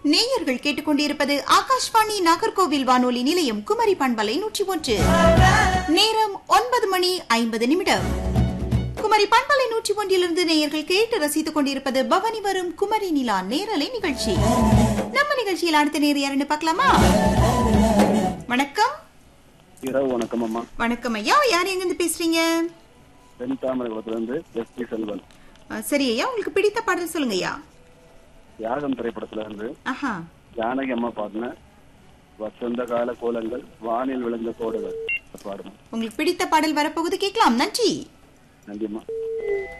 நேயர்கள் கேட்டுக்கொண்டிருப்பது ஆகாஷ்வாணி நாகர்கோவில் வானொலி நிலையம் குமரி பண்பலை நூற்றி ஒன்று நேரம் ஒன்பது மணி ஐம்பது நிமிடம் குமரி பண்பலை நூற்றி ஒன்றிலிருந்து நேயர்கள் கேட்டு ரசித்துக் கொண்டிருப்பது பவனி வரும் குமரி நிலா நேரலை நிகழ்ச்சி நம்ம நிகழ்ச்சியில் அடுத்த நேர் யாருன்னு பார்க்கலாமா வணக்கம் இரவு வணக்கம் அம்மா வணக்கம் ஐயா யார் எங்கிருந்து பேசுறீங்க தென் தாமரகுளத்துல இருந்து எஸ் பி செல்வன் அஹ், சரி ஐயா உங்களுக்கு பிடித்த பாடல் சொல்லுங்க ஐயா யாகம் திரைப்படத்துல இருந்து ஆஹா ஜானகி அம்மா பாடின வசந்த கால கோலங்கள் வானில் விழுந்த கோடுகள் பாடுமா உங்களுக்கு பிடித்த பாடல் வரப்போகுது கேட்கலாம் நன்றி நன்றிம்மா